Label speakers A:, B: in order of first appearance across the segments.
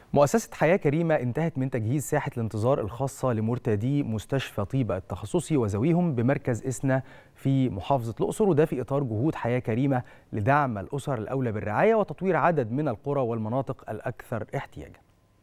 A: مؤسسة حياة كريمة انتهت من تجهيز ساحة الانتظار الخاصة لمرتدي مستشفى طيبة التخصصي وذويهم بمركز إسنا في محافظة الأقصر وده في إطار جهود حياة كريمة لدعم الأسر الأولى بالرعاية وتطوير عدد من القرى والمناطق الأكثر احتياجاً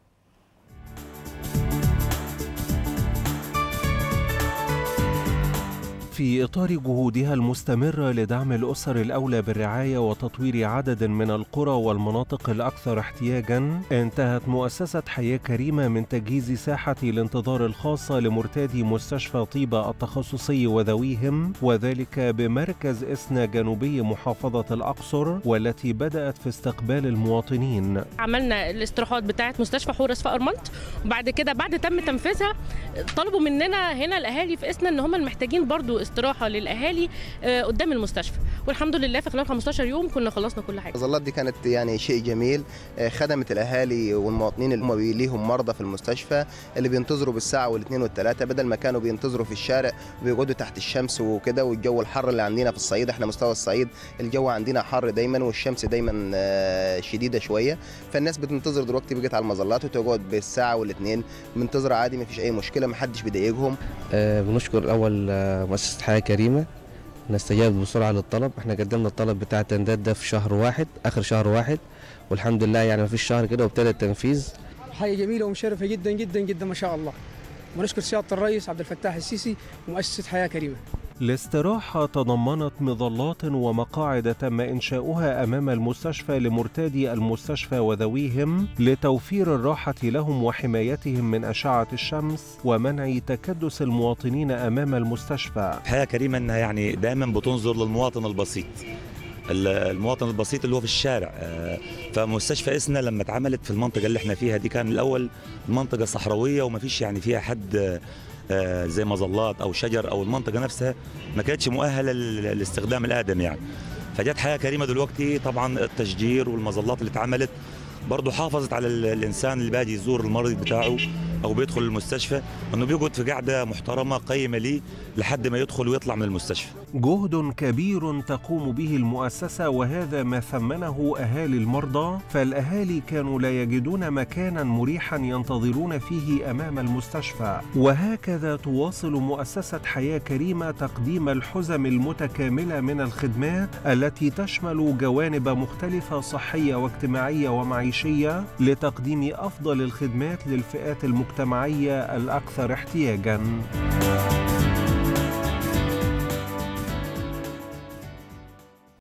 B: في إطار جهودها المستمرة لدعم الأسر الأولى بالرعاية وتطوير عدد من القرى والمناطق الأكثر احتياجاً، انتهت مؤسسة حياة كريمة من تجهيز ساحة الانتظار الخاصة لمرتادي مستشفى طيبة التخصصي وذويهم، وذلك بمركز إسنا جنوبي محافظة الأقصر، والتي بدأت في استقبال المواطنين.
C: عملنا الاستراحات بتاعة مستشفى حورس في أرمنت، وبعد كده بعد تم تنفيذها طلبوا مننا هنا الأهالي في إسنا إن هم محتاجين برضو استراحه للاهالي قدام المستشفى والحمد لله في خلال 15 يوم كنا خلصنا كل حاجه
D: المظلات دي كانت يعني شيء جميل خدمت الاهالي والمواطنين اللي هم ليهم مرضى في المستشفى اللي بينتظروا بالساعه والاثنين والثلاثه بدل ما كانوا بينتظروا في الشارع وبيقعدوا تحت الشمس وكده والجو الحر اللي عندنا في الصعيد احنا مستوى الصعيد الجو عندنا حر دايما والشمس دايما شديده شويه فالناس بتنتظر دلوقتي بقت على المظلات وتقعد بالساعه والاثنين منتظره عادي ما فيش اي مشكله ما حدش بيضايقهم
E: أه بنشكر الاول مؤسسه حياه كريمه نستجاب بسرعه للطلب احنا قدمنا الطلب بتاع التندات ده في شهر واحد اخر شهر واحد والحمد لله يعني ما فيش شهر كده وابتدى التنفيذ
F: حاجه جميله ومشرفه جدا جدا جدا ما شاء الله ونشكر سياده الرئيس عبد الفتاح السيسي ومؤسسه حياه كريمه
B: الاستراحة تضمنت مظلات ومقاعد تم إنشاؤها أمام المستشفى لمرتادي المستشفى وذويهم لتوفير الراحة لهم وحمايتهم من أشعة الشمس ومنع تكدس المواطنين أمام المستشفى.
G: حياة كريمة أنها يعني دائما بتنظر للمواطن البسيط. المواطن البسيط اللي هو في الشارع فمستشفى اسنا لما اتعملت في المنطقه اللي احنا فيها دي كان الاول منطقه صحراويه وما فيش يعني فيها حد زي مظلات او شجر او المنطقه نفسها ما كانتش مؤهله لاستخدام الادم يعني فجت حياه كريمه دلوقتي طبعا التشجير والمظلات اللي اتعملت برضه حافظت على الانسان اللي باجي يزور المريض بتاعه او بيدخل المستشفى انه بيقعد في قاعده محترمه قيمه ليه لحد ما يدخل ويطلع من المستشفى.
B: جهد كبير تقوم به المؤسسه وهذا ما ثمنه اهالي المرضى فالاهالي كانوا لا يجدون مكانا مريحا ينتظرون فيه امام المستشفى وهكذا تواصل مؤسسه حياه كريمه تقديم الحزم المتكامله من الخدمات التي تشمل جوانب مختلفه صحيه واجتماعيه ومعيشيه لتقديم افضل الخدمات للفئات المجتمعيه الاكثر احتياجا